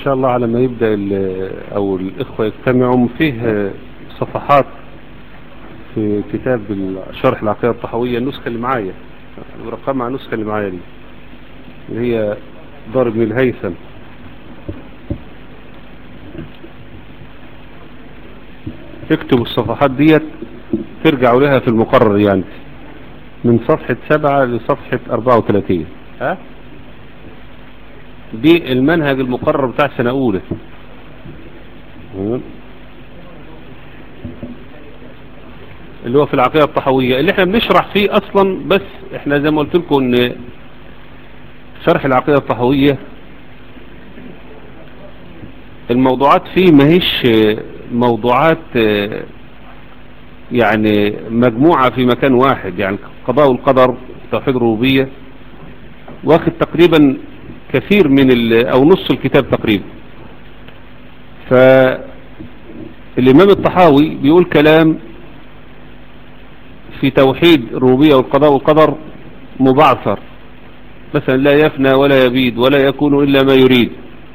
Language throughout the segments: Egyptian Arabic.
شاء الله على ما يبدأ ال- او الاخوة يجتمعوا فيه صفحات في كتاب شرح العقيدة الطحوية النسخة اللي معايا رقم مع النسخة اللي معايا دي اللي هي دار ابن الهيثم اكتبوا الصفحات ديت ترجعوا لها في المقرر يعني من صفحة سبعة لصفحة اربعة وثلاثين ها دي المنهج المقرر بتاع سنة اولى اللي هو في العقيدة الطحوية اللي احنا بنشرح فيه اصلا بس احنا زي ما قلت لكم ان شرح العقيدة الطحوية الموضوعات فيه ما هيش موضوعات يعني مجموعة في مكان واحد يعني قضاء القدر توحيد الربوبية واخد تقريبا كثير من ال- او نص الكتاب تقريبا فالامام الطحاوي بيقول كلام في توحيد الربوبية والقضاء والقدر مبعثر مثلا لا يفنى ولا يبيد ولا يكون إلا ما يريد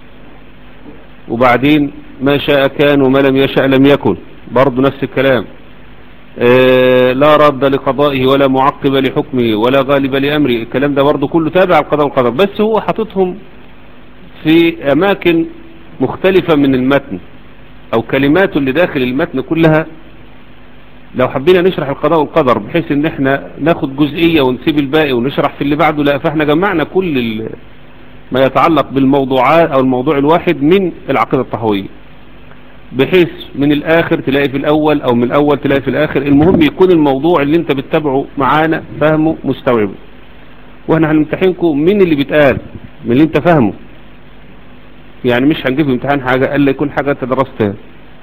وبعدين ما شاء كان وما لم يشاء لم يكن برضه نفس الكلام آه، لا رد لقضائه ولا معقب لحكمه ولا غالب لأمره الكلام ده برضه كله تابع القضاء والقدر بس هو حاططهم في أماكن مختلفة من المتن أو كلماته اللي داخل المتن كلها لو حبينا نشرح القضاء والقدر بحيث ان احنا ناخد جزئية ونسيب الباقي ونشرح في اللي بعده لا فاحنا جمعنا كل ال- ما يتعلق بالموضوعات او الموضوع الواحد من العقيدة الطحوية بحيث من الاخر تلاقي في الاول او من الاول تلاقي في الاخر المهم يكون الموضوع اللي انت بتتابعه معانا فاهمه مستوعبه واحنا هنمتحنكم من اللي بيتقال من اللي انت فاهمه يعني مش هنجيب في امتحان حاجة الا يكون حاجة انت درستها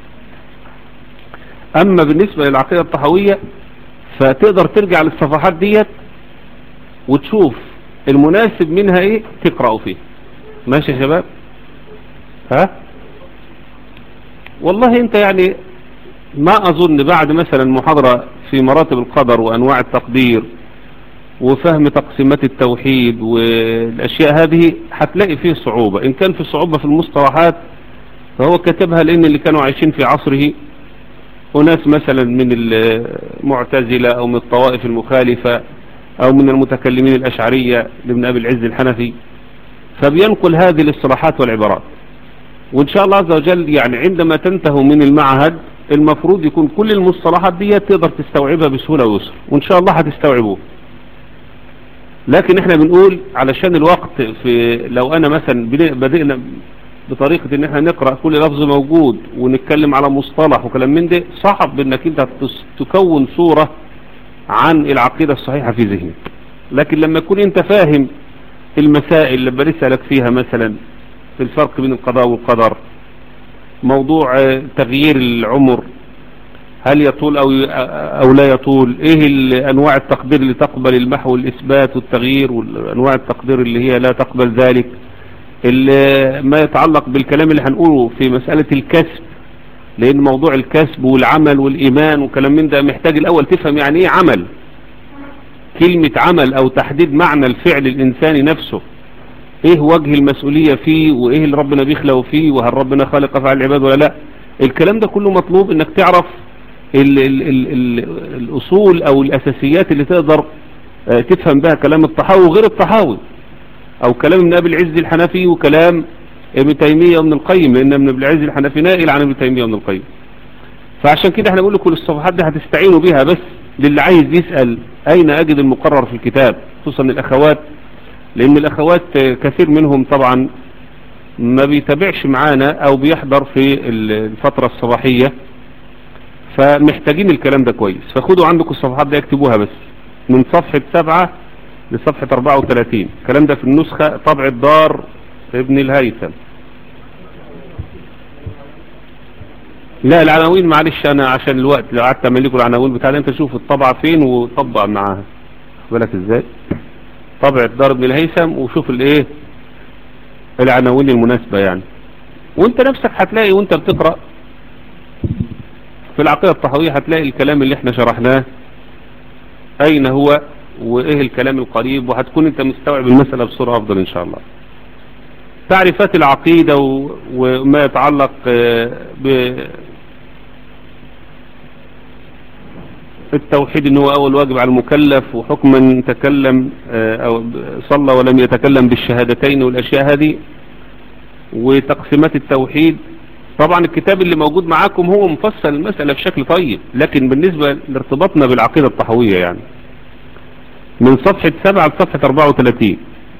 اما بالنسبة للعقيدة الطحوية فتقدر ترجع للصفحات ديت وتشوف المناسب منها ايه تقرأوا فيه ماشي يا شباب ها والله انت يعني ما اظن بعد مثلا محاضرة في مراتب القدر وانواع التقدير وفهم تقسيمات التوحيد والاشياء هذه هتلاقي فيه صعوبة ان كان في صعوبة في المصطلحات فهو كتبها لان اللي كانوا عايشين في عصره وناس مثلا من المعتزلة او من الطوائف المخالفة او من المتكلمين الاشعرية لابن ابي العز الحنفي فبينقل هذه الاصطلاحات والعبارات وان شاء الله عز وجل يعني عندما تنتهوا من المعهد المفروض يكون كل المصطلحات دي تقدر تستوعبها بسهولة ويسر وان شاء الله هتستوعبوه لكن احنا بنقول علشان الوقت في لو انا مثلا بن- بدأنا بطريقة ان احنا نقرأ كل لفظ موجود ونتكلم على مصطلح وكلام من ده صعب انك انت تس- تكون صورة عن العقيدة الصحيحة في ذهنك لكن لما تكون انت فاهم المسائل اللي بنسألك فيها مثلا في الفرق بين القضاء والقدر موضوع آه، تغيير العمر هل يطول أو, أو لا يطول ايه ال- انواع التقدير اللي تقبل المحو والإثبات والتغيير وانواع التقدير اللي هي لا تقبل ذلك ال- ما يتعلق بالكلام اللي هنقوله في مسألة الكسب لان موضوع الكسب والعمل والإيمان وكلام من ده محتاج الأول تفهم يعني ايه عمل كلمة عمل او تحديد معنى الفعل الانساني نفسه ايه وجه المسؤولية فيه وايه اللي ربنا بيخلقه فيه وهل ربنا خالق افعال العباد ولا لا الكلام ده كله مطلوب انك تعرف ال ال ال ال الاصول او الاساسيات اللي تقدر آه، تفهم بها كلام الطحاوي وغير الطحاوي او كلام ابن ابي العز الحنفي وكلام ابن تيمية وابن القيم لان ابن ابي العز الحنفي نائل عن ابن تيمية وابن القيم فعشان كده احنا بنقول لكم الصفحات دي هتستعينوا بيها بس للي عايز يسأل اين اجد المقرر في الكتاب خصوصا الاخوات لان الاخوات آه، كثير منهم طبعا ما بيتابعش معانا او بيحضر في الفترة الصباحية فمحتاجين الكلام ده كويس فخدوا عندكم الصفحات دي اكتبوها بس من صفحة سبعة لصفحة 34 الكلام ده في النسخة طبع دار ابن الهيثم لا العناوين معلش انا عشان الوقت لو قعدت اعمل لكم العناوين بتاعتي انت شوف الطبعة فين وطبق معاها خد بالك ازاي طبع دار ابن الهيثم وشوف الايه العناوين المناسبة يعني وانت نفسك هتلاقي وانت بتقرأ في العقيدة الطحوية هتلاقي الكلام اللي احنا شرحناه اين هو وايه الكلام القريب وهتكون انت مستوعب المسألة بصورة افضل ان شاء الله تعريفات العقيدة وما يتعلق ب التوحيد ان هو اول واجب على المكلف وحكم من تكلم او صلى ولم يتكلم بالشهادتين والاشياء هذه وتقسيمات التوحيد طبعا الكتاب اللي موجود معاكم هو مفصل المسألة بشكل طيب لكن بالنسبة لارتباطنا بالعقيدة الطحوية يعني من صفحة 7 لصفحة 34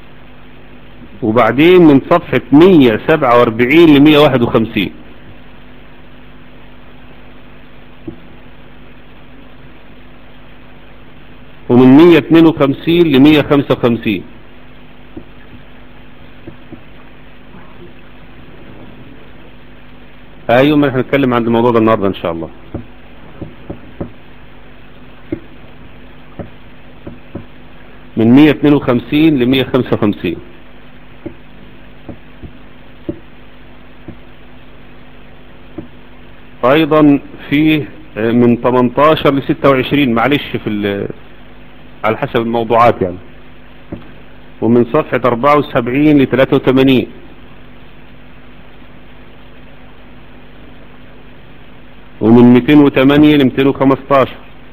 وبعدين من صفحة 147 ل 151 ومن 152 ل 155 ايوه ما احنا هنتكلم عن الموضوع ده النهارده ان شاء الله من 152 ل 155 ايضا فيه من 18 ل 26 معلش في على حسب الموضوعات يعني ومن صفحة 74 ل 83 ومن 208 ل 215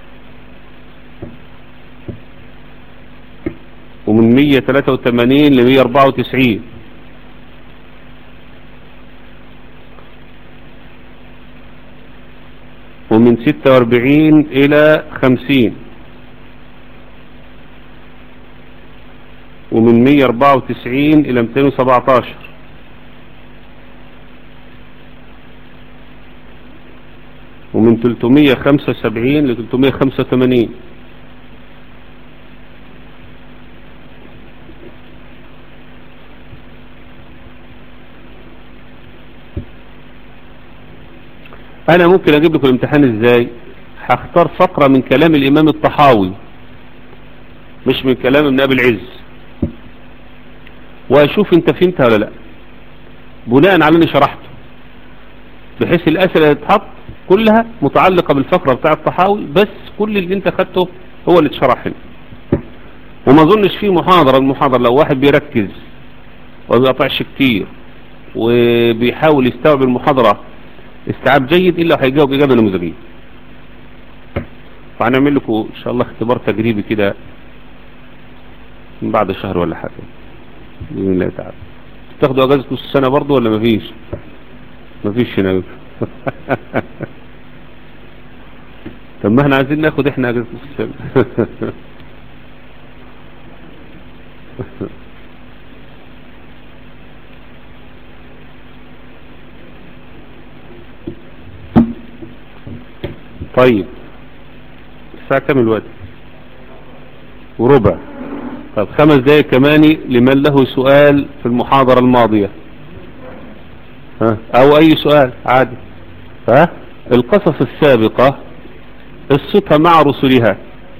ومن 183 ل 194 ومن 46 إلى 50 ومن 194 إلى 217 ومن 375 ل 385 انا ممكن اجيب لكم الامتحان ازاي هختار فقرة من كلام الامام الطحاوي مش من كلام ابن ابي العز واشوف انت فهمتها ولا لا بناء على اللي شرحته بحيث الاسئله اللي تتحط كلها متعلقة بالفقرة بتاع الطحاوي بس كل اللي انت خدته هو اللي اتشرح هنا وما اظنش فيه محاضرة المحاضرة لو واحد بيركز وما بيقطعش كتير وبيحاول يستوعب المحاضرة استيعاب جيد الا هيجاوب اجابة نموذجية فهنعمل لكم ان شاء الله اختبار تجريبي كده من بعد شهر ولا حاجة بإذن الله تعالى تاخدوا اجازة نص السنة برضو ولا مفيش مفيش هنا طب ما احنا عايزين ناخد احنا اجازة نص السنة طيب الساعة كام الوقت وربع طيب خمس دقايق كمان لمن له سؤال في المحاضرة الماضية ها او اي سؤال عادي ها القصص السابقة قصتها مع رسلها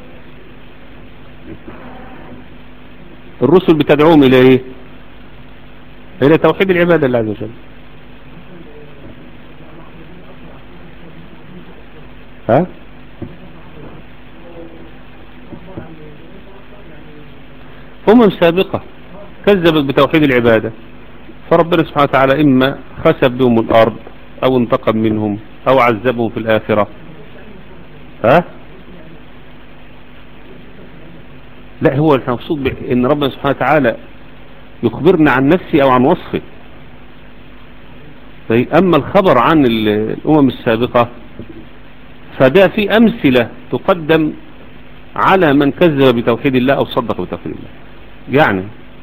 الرسل بتدعوهم الى ايه الى توحيد العبادة الله عز وجل ها أمم سابقة كذبت بتوحيد العبادة فربنا سبحانه وتعالى إما خسف بهم الأرض أو انتقم منهم أو عذبهم في الآخرة ها لا هو المقصود بأن ربنا سبحانه وتعالى يخبرنا عن نفسه أو عن وصفه طيب أما الخبر عن الأمم السابقة فده في أمثلة تقدم على من كذب بتوحيد الله أو صدق بتوحيد الله يعني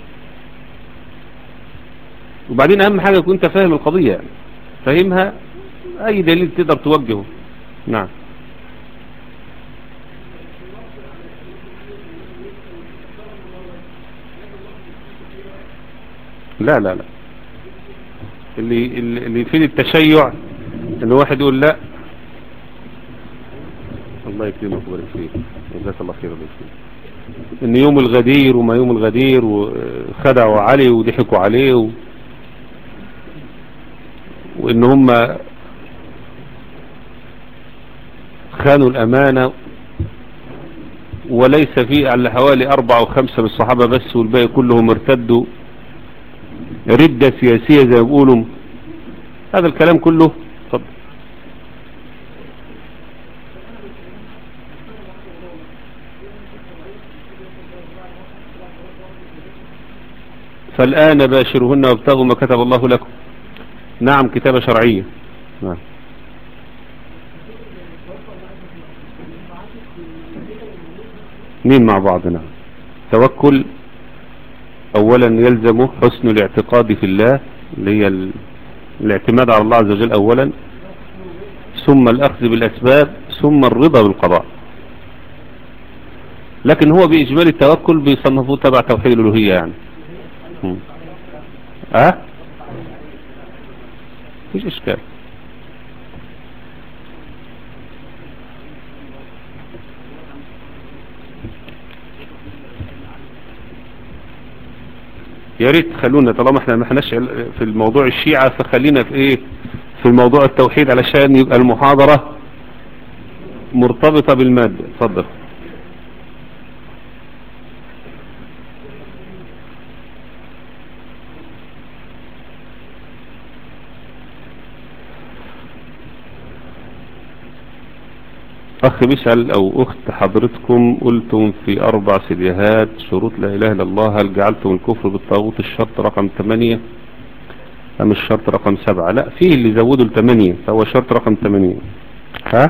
وبعدين أهم حاجة كنت فاهم القضية فاهمها أي دليل تقدر توجهه نعم لا لا لا اللي اللي يفيد التشيع ان واحد يقول لا الله يكرمك ويبارك فيك جزاك الله خير الله فيك ان يوم الغدير وما يوم الغدير وخدعوا عليه وضحكوا عليه و... وان هم خانوا الامانة وليس في على حوالي اربعة وخمسة من الصحابة بس والباقي كلهم ارتدوا ردة سياسية زي ما بيقولوا هذا الكلام كله اتفضل فالآن باشرهن وابتغوا ما كتب الله لكم نعم كتابة شرعية نعم مين مع بعضنا توكل اولا يلزم حسن الاعتقاد في الله اللي هي ال- الاعتماد على الله عز وجل اولا ثم الاخذ بالاسباب ثم الرضا بالقضاء لكن هو باجمال التوكل بيصنفوه تبع توحيد الالوهية يعني مم. اه مفيش اشكال يا ريت خلونا طالما احنا ما احناش في الموضوع الشيعة فخلينا في ايه في الموضوع التوحيد علشان يبقى المحاضرة مرتبطة بالمادة اتفضل أخ بيسأل أو أخت حضرتكم قلتم في أربع سيديهات شروط لا إله إلا الله هل جعلتم الكفر بالطاغوت الشرط رقم 8 أم الشرط رقم 7 لا فيه اللي زودوا الثمانية فهو شرط رقم 8 ها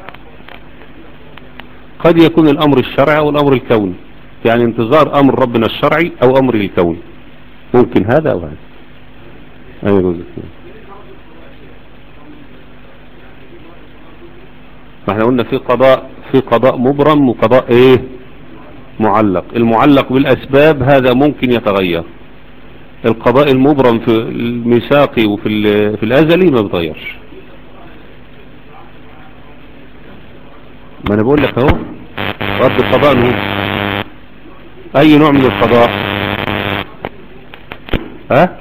قد يكون الأمر الشرعي أو الأمر الكوني يعني انتظار أمر ربنا الشرعي أو أمره الكوني ممكن هذا أو هذا أيوة جزء ما احنا قلنا في قضاء في قضاء مبرم وقضاء ايه معلق المعلق بالاسباب هذا ممكن يتغير القضاء المبرم في الميثاقي وفي ال- في الازلي ما بيتغيرش ما انا بقول لك اهو رد القضاء هو اي نوع من القضاء ها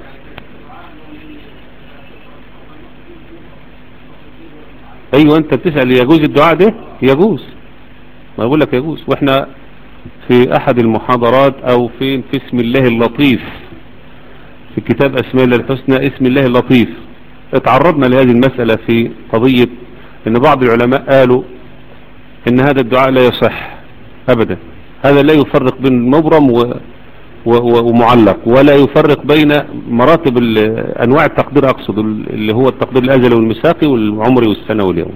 ايوه انت بتسأل يجوز الدعاء ده يجوز ما بقول لك يجوز واحنا في احد المحاضرات او في في اسم الله اللطيف في كتاب اسماء الله الحسنى اسم الله اللطيف اتعرضنا لهذه المسألة في قضية ان بعض العلماء قالوا ان هذا الدعاء لا يصح ابدا هذا لا يفرق بين مبرم و و- و- ومعلق ولا يفرق بين مراتب ال- انواع التقدير اقصد ال- اللي هو التقدير الازلي والمساقي والعمري والسنوي واليوم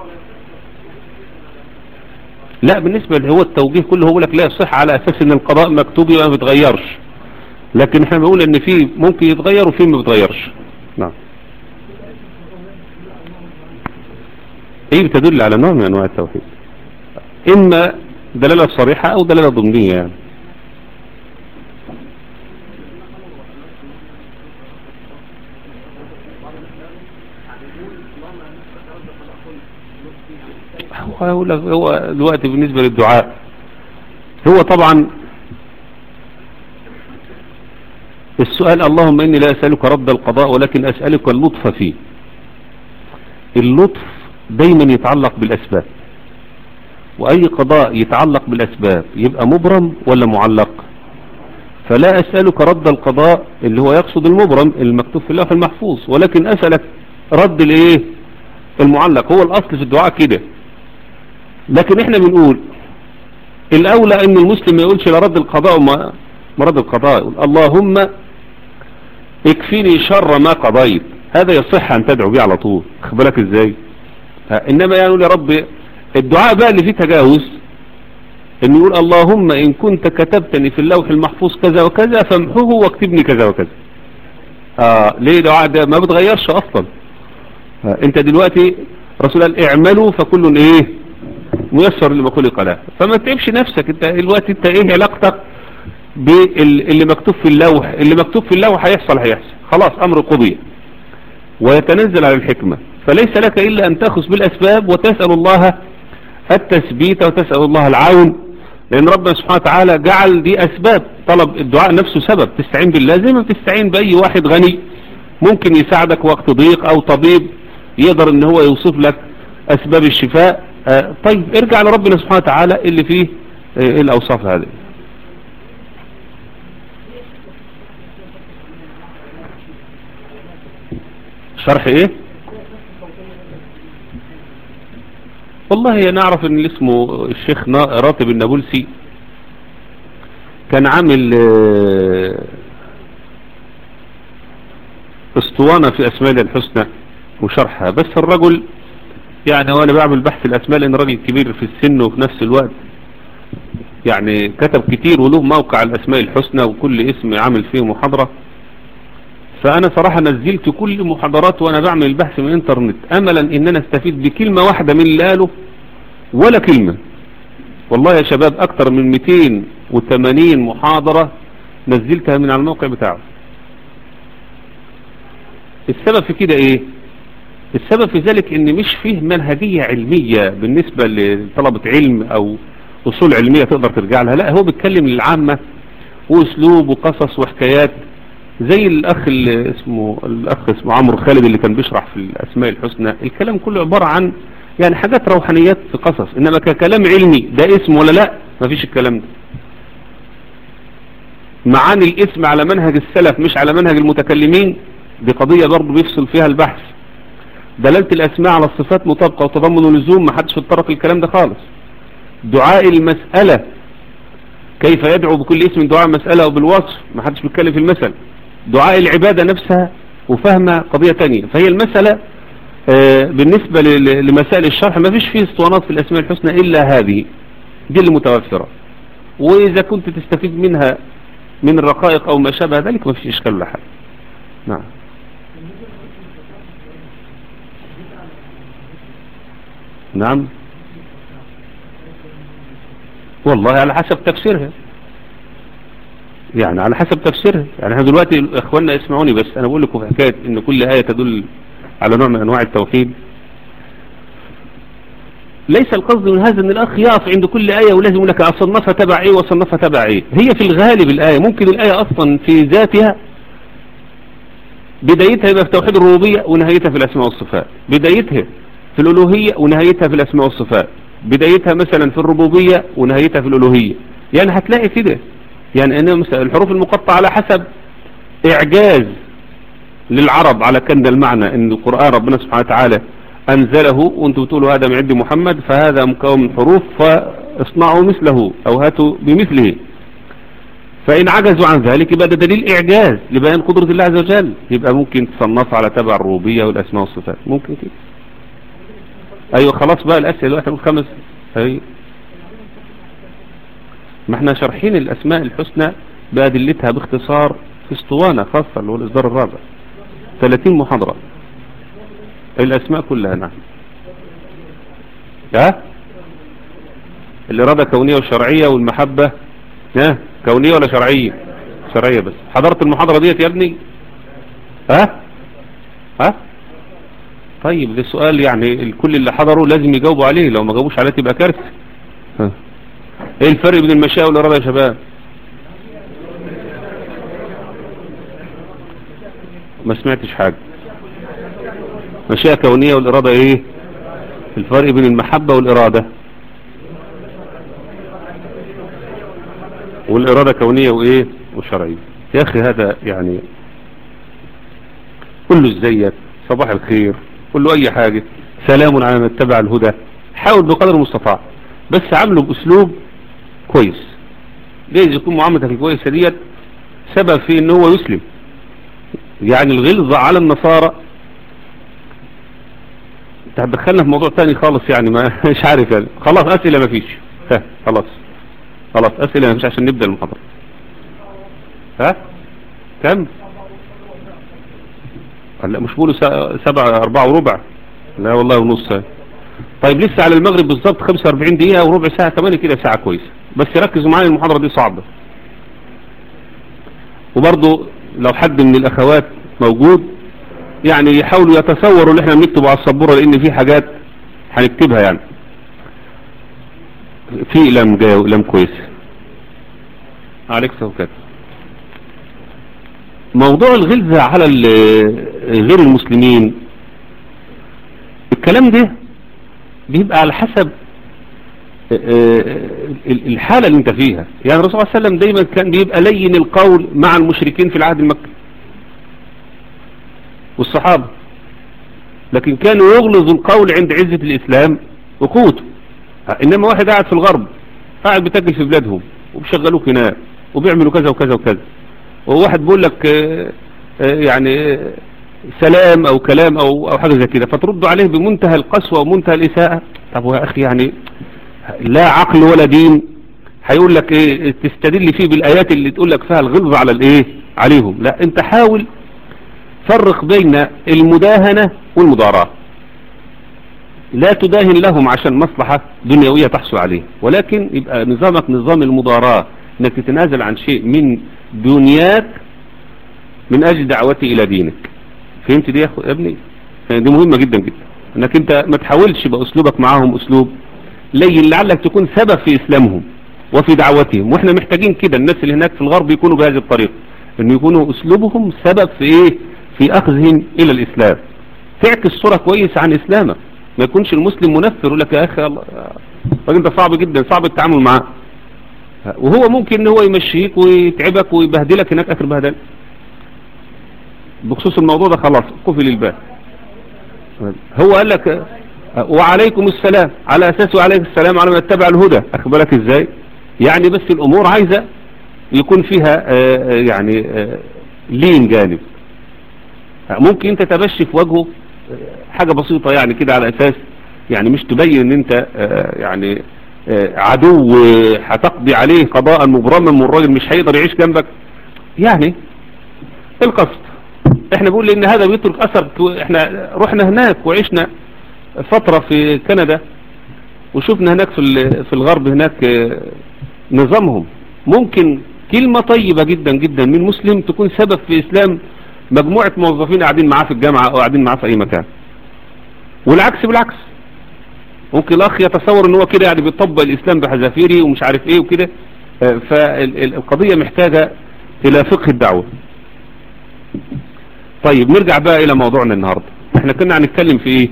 لا بالنسبة اللي هو التوجيه كله هو لك لا يصح على اساس ان القضاء مكتوب يبقى ما بيتغيرش لكن احنا بنقول ان في ممكن يتغير وفي ما بيتغيرش نعم ايه بتدل على نوع من انواع التوحيد اما دلالة صريحة او دلالة ضمنية يعني هو هو هو دلوقتي بالنسبة للدعاء هو طبعا السؤال اللهم إني لا أسألك رد القضاء ولكن أسألك اللطف فيه اللطف دايما يتعلق بالأسباب وأي قضاء يتعلق بالأسباب يبقى مبرم ولا معلق فلا أسألك رد القضاء اللي هو يقصد المبرم المكتوب في اللوح المحفوظ ولكن أسألك رد الايه المعلق هو الأصل في الدعاء كده لكن احنا بنقول الأولى ان المسلم ما يقولش لا رد القضاء وما ما رد القضاء يقول اللهم اكفيني شر ما قضيت هذا يصح ان تدعو بيه على طول خد بالك ازاي ها، انما يعني يقول يا رب الدعاء بقى اللي فيه تجاوز ان يقول اللهم ان كنت كتبتني في اللوح المحفوظ كذا وكذا فامحوه واكتبني كذا وكذا اه ليه دعاء ده ما بتغيرش اصلا آه انت دلوقتي رسول قال اعملوا فكل ايه ميسر لما خلق له فما تتعبش نفسك انت دلوقتي انت ايه علاقتك باللي مكتوب في اللوح اللي مكتوب في اللوح هيحصل هيحصل خلاص امر قضي ويتنزل على الحكمة فليس لك الا ان تاخذ بالاسباب وتسأل الله التثبيت وتسأل الله العون لان ربنا سبحانه وتعالى جعل دي اسباب طلب الدعاء نفسه سبب تستعين بالله زي ما بتستعين باي واحد غني ممكن يساعدك وقت ضيق او طبيب يقدر ان هو يوصف لك اسباب الشفاء آه طيب ارجع لربنا سبحانه وتعالى اللي فيه آه الاوصاف هذه شرح ايه والله انا اعرف ان اللي اسمه الشيخ راتب النابلسي كان عامل آه، اسطوانة في اسماء الحسنى وشرحها بس الرجل يعني وانا بعمل بحث الاسماء لان راجل كبير في السن وفي نفس الوقت يعني كتب كتير وله موقع الاسماء الحسنى وكل اسم عامل فيه محاضرة فانا صراحة نزلت كل محاضرات وانا بعمل البحث من الانترنت املا ان انا استفيد بكلمة واحدة من اللي قاله ولا كلمة والله يا شباب اكتر من 280 محاضرة نزلتها من على الموقع بتاعه السبب في كده ايه السبب في ذلك ان مش فيه منهجية علمية بالنسبة لطلبة علم او اصول علمية تقدر ترجع لها لا هو بيتكلم للعامة واسلوب وقصص وحكايات زي الاخ اللي اسمه الاخ اسمه عمرو خالد اللي كان بيشرح في الاسماء الحسنى الكلام كله عبارة عن يعني حاجات روحانيات في قصص انما ككلام علمي ده اسم ولا لا مفيش الكلام ده معاني الاسم على منهج السلف مش على منهج المتكلمين دي قضية برضه بيفصل فيها البحث دلالة الاسماء على الصفات مطابقة وتضمن ولزوم ما حدش اتطرق الكلام ده خالص دعاء المسألة كيف يدعو بكل اسم دعاء مسألة وبالوصف ما حدش بيتكلم في المثل دعاء العبادة نفسها وفهمها قضية تانية فهي المسألة آه، بالنسبة لمسائل الشرح ما فيش فيه اسطوانات في الأسماء الحسنى إلا هذه دي المتوفرة وإذا كنت تستفيد منها من الرقائق أو ما شابه ذلك ما فيش إشكال ولا حاجة نعم نعم والله على حسب تفسيرها يعني على حسب تفسيرها يعني احنا دلوقتي اخواننا اسمعوني بس انا بقول لكم في حكاية ان كل آية تدل على نوع من انواع التوحيد ليس القصد من هذا ان الاخ يقف عند كل آية ولازم يقول لك اصنفها تبع ايه واصنفها تبع ايه هي في الغالب الآية ممكن الآية اصلا في ذاتها بدايتها يبقى في توحيد الربوبية ونهايتها في الاسماء والصفات بدايتها في الالوهية ونهايتها في الاسماء والصفات بدايتها مثلا في الربوبية ونهايتها في الالوهية يعني هتلاقي كده يعني ان الحروف المقطعة على حسب اعجاز للعرب على كند المعنى ان القرآن ربنا سبحانه وتعالى انزله وانتم بتقولوا هذا من عند محمد فهذا مكون من حروف فاصنعوا مثله او هاتوا بمثله فإن عجزوا عن ذلك يبقى ده دليل إعجاز لبيان قدرة الله عز وجل يبقى ممكن تصنف على تبع الربوبية والأسماء والصفات ممكن كده أيوة خلاص بقى الأسئلة الواحد الخمس أيوة ما احنا شارحين الأسماء الحسنى بأدلتها باختصار في اسطوانة خاصة اللي هو الإصدار الرابع 30 محاضرة الأسماء كلها نعم ها الإرادة كونية وشرعية والمحبة ها كونية ولا شرعية شرعية بس حضرت المحاضرة ديت يا ابني ها ها طيب ده سؤال يعني الكل اللي حضروا لازم يجاوبوا عليه لو ما جاوبوش عليه تبقى كارثة ايه الفرق بين المشاء والإرادة يا شباب ما سمعتش حاجة مشيئة كونية والإرادة ايه الفرق بين المحبة والإرادة والإرادة كونية وإيه وشرعية يا أخي هذا يعني قل له ازيك صباح الخير قل له أي حاجة سلام على من اتبع الهدى حاول بقدر المستطاع بس عامله بأسلوب كويس ليش يكون معاملتك الكويسة ديت سبب في ان هو يسلم يعني الغلظة على النصارى انت هتدخلنا في موضوع تاني خالص يعني ما مش عارف يعني خلاص اسئلة ما فيش ها خلاص خلاص اسئلة ما فيش عشان نبدأ المحاضرة ها كم لا مش بقوله سبعة اربعة وربع لا والله ونص طيب لسه على المغرب بالظبط 45 دقيقة وربع ساعة كمان كده ساعة كويسة بس ركزوا معايا المحاضرة دي صعبة وبرضو لو حد من الاخوات موجود يعني يحاولوا يتصوروا اللي احنا بنكتبه على السبورة لان في حاجات هنكتبها يعني في اقلام جاية واقلام كويسة عليك سوكات موضوع الغلظة على غير المسلمين الكلام ده بيبقى على حسب الحالة اللي انت فيها يعني الرسول صلى الله عليه وسلم دايما كان بيبقى لين القول مع المشركين في العهد المكي والصحابة لكن كانوا يغلظوا القول عند عزة الإسلام وقوته إنما واحد قاعد في الغرب قاعد بتاكل في بلادهم وبيشغلوك هناك وبيعملوا كذا وكذا وكذا وواحد بيقول لك آه، آه، يعني آه، سلام او كلام او او حاجه زي كده فتردوا عليه بمنتهى القسوه ومنتهى الاساءه طب يا اخي يعني لا عقل ولا دين هيقول لك ايه تستدل فيه بالايات اللي تقول لك فيها الغلظ على الايه عليهم لا انت حاول فرق بين المداهنه والمضاراه لا تداهن لهم عشان مصلحة دنيوية تحصل عليه ولكن يبقى نظامك نظام المضاراة انك تتنازل عن شيء من دنياك من اجل دعوتي الى دينك فهمت دي يا أخو- يا ابني يعني دي مهمة جدا جدا انك انت ما تحاولش باسلوبك معاهم اسلوب لين لعلك تكون سبب في اسلامهم وفي دعوتهم واحنا محتاجين كده الناس اللي هناك في الغرب يكونوا بهذه الطريقة ان يكونوا اسلوبهم سبب في ايه في اخذهم الى الاسلام تعكس صورة كويسة عن اسلامك ما يكونش المسلم منفر يقول لك يا اخي الله الراجل ده صعب جدا صعب التعامل معاه وهو ممكن ان هو يمشيك ويتعبك ويبهدلك هناك اخر بهدل بخصوص الموضوع ده خلاص قفل الباب هو قال لك وعليكم السلام على اساس وعليكم السلام على من اتبع الهدى اخد بالك ازاي يعني بس الامور عايزة يكون فيها آه، آه، يعني آه، لين جانب ممكن انت تبشي في وجهه آه، حاجة بسيطة يعني كده على اساس يعني مش تبين ان انت آه، يعني آه، عدو آه، هتقضي عليه قضاء مبرما والراجل مش هيقدر يعيش جنبك يعني القصد احنا بنقول ان هذا بيترك اثر احنا رحنا هناك وعشنا فترة في كندا وشفنا هناك في ال- في الغرب هناك آه، نظامهم ممكن كلمة طيبة جدا جدا من مسلم تكون سبب في اسلام مجموعة موظفين قاعدين معاه في الجامعة او قاعدين معاه في اي مكان والعكس بالعكس ممكن الاخ يتصور ان هو كده يعني بيطبق الاسلام بحذافيره ومش عارف ايه وكده آه، فالقضية محتاجة الى فقه الدعوة طيب نرجع بقى الى موضوعنا النهاردة احنا كنا هنتكلم في ايه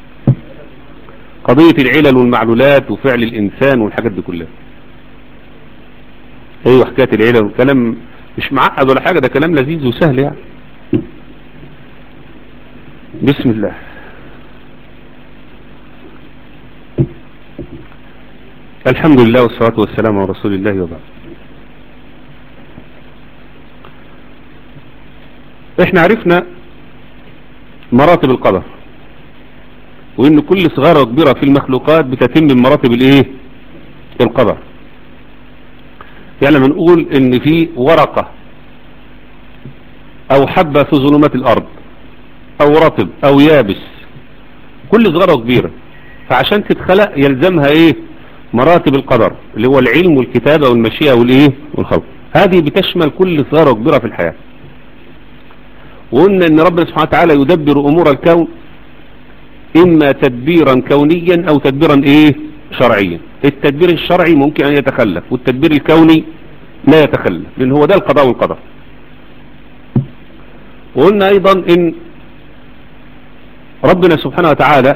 قضية العلل والمعلولات وفعل الانسان والحاجات دي كلها ايوه حكاية العلل والكلام مش معقد ولا حاجة ده كلام لذيذ وسهل يعني بسم الله الحمد لله والصلاة والسلام على رسول الله وبعد احنا عرفنا مراتب القدر وان كل صغيرة وكبيرة في المخلوقات بتتم من مراتب الايه القدر يعني لما نقول ان في ورقة او حبة في ظلمات الارض او رطب او يابس كل صغيرة وكبيرة فعشان تتخلق يلزمها ايه مراتب القدر اللي هو العلم والكتابة والمشيئة والايه والخلق هذه بتشمل كل صغيرة وكبيرة في الحياة وقلنا ان ربنا سبحانه وتعالى يدبر امور الكون اما تدبيرا كونيا او تدبيرا ايه شرعيا التدبير الشرعي ممكن ان يتخلف والتدبير الكوني لا يتخلف لان هو ده القضاء والقدر وقلنا ايضا ان ربنا سبحانه وتعالى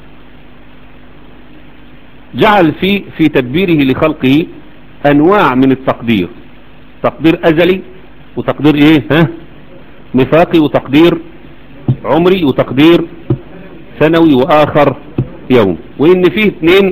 جعل في في تدبيره لخلقه انواع من التقدير تقدير ازلي وتقدير ايه ها ميثاقي وتقدير عمري وتقدير سنوي واخر يوم وان فيه اثنين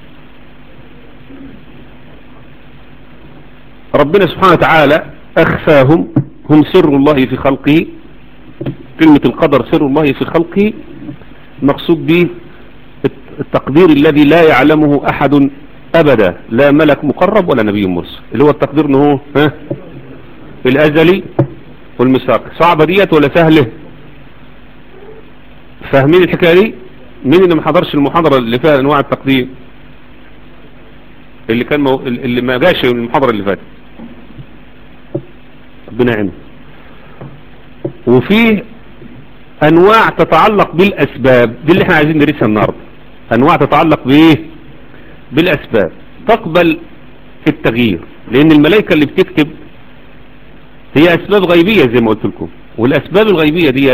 ربنا سبحانه وتعالى اخفاهم هم سر الله في خلقه كلمة القدر سر الله في خلقه مقصود به التقدير الذي لا يعلمه احد ابدا لا ملك مقرب ولا نبي مرسل اللي هو التقدير انه ها الازلي والمساق صعبة ديت ولا سهلة فاهمين الحكاية دي مين اللي ما حضرش المحاضرة اللي فيها انواع التقدير اللي كان مو... اللي ما جاش من المحاضرة اللي فاتت ربنا يعينه وفيه انواع تتعلق بالاسباب دي اللي احنا عايزين ندرسها النهارده انواع تتعلق بايه بالاسباب تقبل التغيير لان الملائكة اللي بتكتب هي اسباب غيبية زي ما قلت لكم والاسباب الغيبية ديت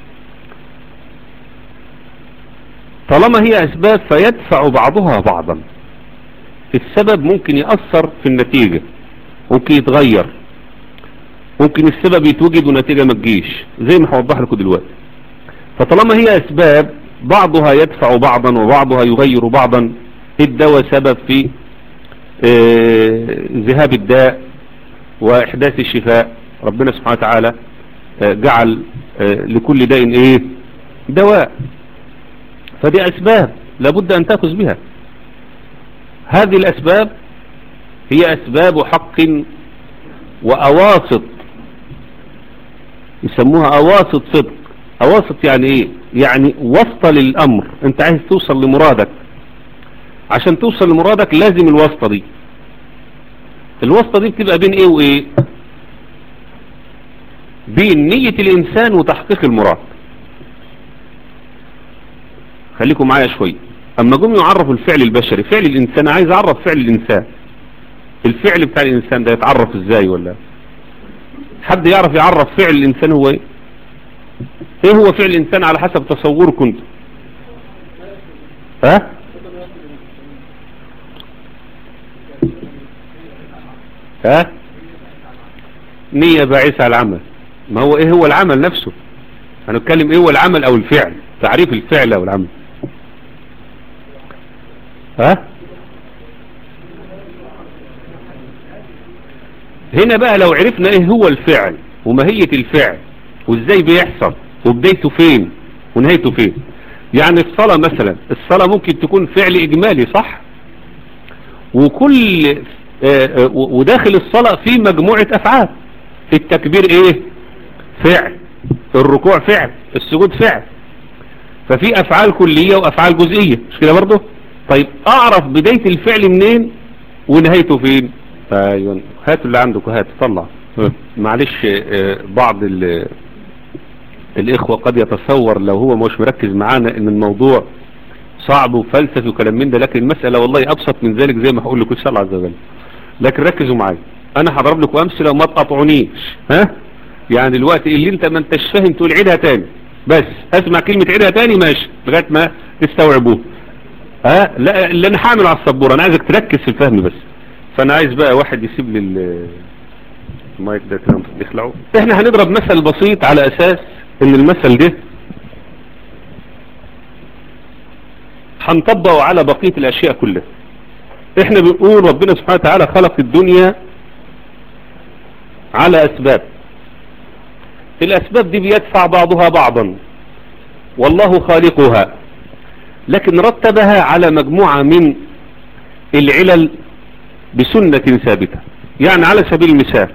طالما هي اسباب فيدفع بعضها بعضا السبب ممكن يأثر في النتيجة ممكن يتغير ممكن السبب يتوجد ونتيجة ما تجيش زي ما هوضح لكم دلوقتي فطالما هي اسباب بعضها يدفع بعضا وبعضها يغير بعضا الدواء سبب في ذهاب الداء واحداث الشفاء ربنا سبحانه وتعالى جعل لكل داء ايه دواء فدي اسباب لابد ان تأخذ بها هذه الاسباب هي اسباب حق واواسط يسموها اواسط صدق اواسط يعني ايه يعني وسط للامر انت عايز توصل لمرادك عشان توصل لمرادك لازم الواسطة دي الواسطة دي بتبقى بين ايه وايه بين نية الانسان وتحقيق المراد خليكم معايا شوية اما جم يعرفوا الفعل البشري فعل الانسان عايز اعرف فعل الانسان الفعل بتاع الانسان ده يتعرف ازاي ولا حد يعرف يعرف فعل الانسان هو ايه ايه هو فعل الانسان على حسب تصوركم انتم ها ها نية باعثة على العمل ما هو ايه هو العمل نفسه هنتكلم ايه هو العمل او الفعل تعريف الفعل او العمل ها هنا بقى لو عرفنا ايه هو الفعل وماهية الفعل وازاي بيحصل وبدايته فين ونهايته فين يعني الصلاة مثلا الصلاة ممكن تكون فعل اجمالي صح وكل وداخل الصلاة في مجموعة افعال التكبير ايه فعل الركوع فعل السجود فعل ففي افعال كلية وافعال جزئية مش كده برضه طيب اعرف بداية الفعل منين ونهايته فين ايوه هاتوا اللي عندك هات طلع معلش بعض الاخوة قد يتصور لو هو مش مركز معانا ان الموضوع صعب وفلسفي وكلام من ده لكن المسألة والله ابسط من ذلك زي ما هقول لكم ان شاء الله عز وجل لكن ركزوا معايا انا هضرب لكم امثله وما تقطعونيش ها يعني الوقت اللي انت ما انتش فاهم تقول عيدها تاني بس اسمع كلمة عيدها تاني ماشي لغايه ما تستوعبوه ها لا اللي انا هعمل على السبوره انا عايزك تركز في الفهم بس فانا عايز بقى واحد يسيب لي المايك ده كده يخلعه احنا هنضرب مثل بسيط على اساس ان المثل ده هنطبقه على بقية الاشياء كلها احنا بنقول ربنا سبحانه وتعالى خلق الدنيا على اسباب الاسباب دي بيدفع بعضها بعضا والله خالقها لكن رتبها على مجموعة من العلل بسنة ثابتة يعني على سبيل المثال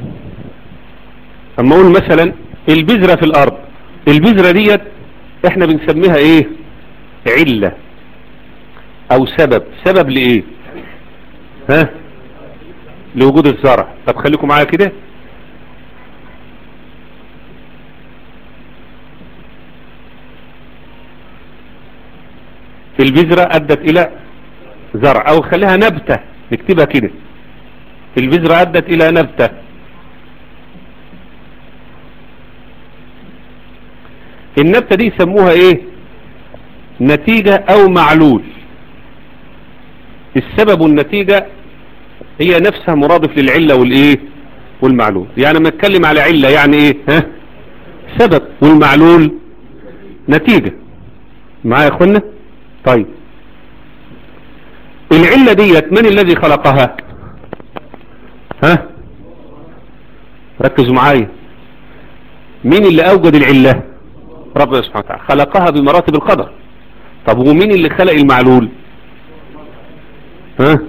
اما اقول مثلا البذرة في الارض البذرة ديت احنا بنسميها ايه علة او سبب سبب لايه ها لوجود الزرع طب خليكم معايا كده البذرة ادت الى زرع او خليها نبتة نكتبها كده البذرة ادت الى نبتة النبتة دي يسموها ايه نتيجة او معلول السبب والنتيجة هي نفسها مرادف للعلة والايه والمعلول يعني ما نتكلم على علة يعني ايه ها سبب والمعلول نتيجة معايا يا اخوانا طيب العلة ديت من الذي خلقها ها ركزوا معايا مين اللي اوجد العلة ربنا سبحانه وتعالى خلقها بمراتب القدر طب ومين اللي خلق المعلول ها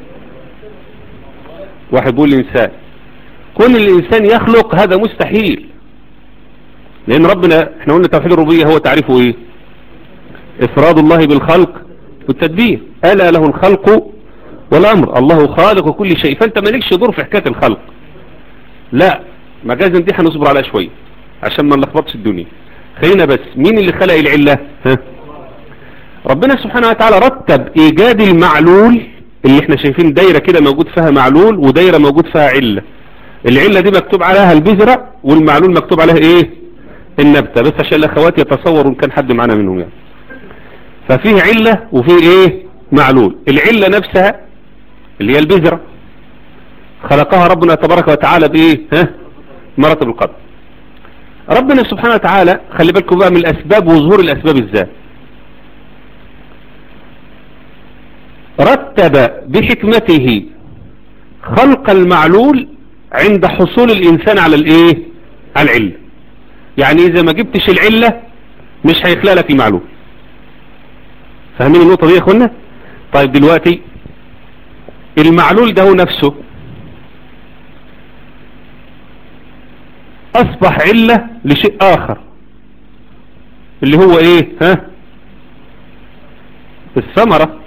واحد بيقول الانسان كون الانسان يخلق هذا مستحيل لان ربنا احنا قلنا توحيد الربوبيه هو تعريفه ايه افراد الله بالخلق والتدبير الا له الخلق والامر الله خالق كل شيء فانت مالكش دور في حكايه الخلق لا مجازا دي هنصبر عليها شويه عشان ما نلخبطش الدنيا خلينا بس مين اللي خلق العله ها ربنا سبحانه وتعالى رتب ايجاد المعلول اللي احنا شايفين دايرة كده موجود فيها معلول ودايرة موجود فيها علة العلة دي مكتوب عليها البذرة والمعلول مكتوب عليها ايه النبتة بس عشان الاخوات يتصوروا ان كان حد معنا منهم يعني ففيه علة وفيه ايه معلول العلة نفسها اللي هي البذرة خلقها ربنا تبارك وتعالى بايه ها مرتب القدر ربنا سبحانه وتعالى خلي بالكم بقى من الأسباب وظهور الأسباب ازاي رتب بحكمته خلق المعلول عند حصول الإنسان على الإيه على العلة يعني إذا ما جبتش العلة مش هيخلق لك المعلول فاهمين النقطة دي يا اخوانا طيب دلوقتي المعلول ده هو نفسه اصبح علة لشيء اخر اللي هو ايه ها الثمرة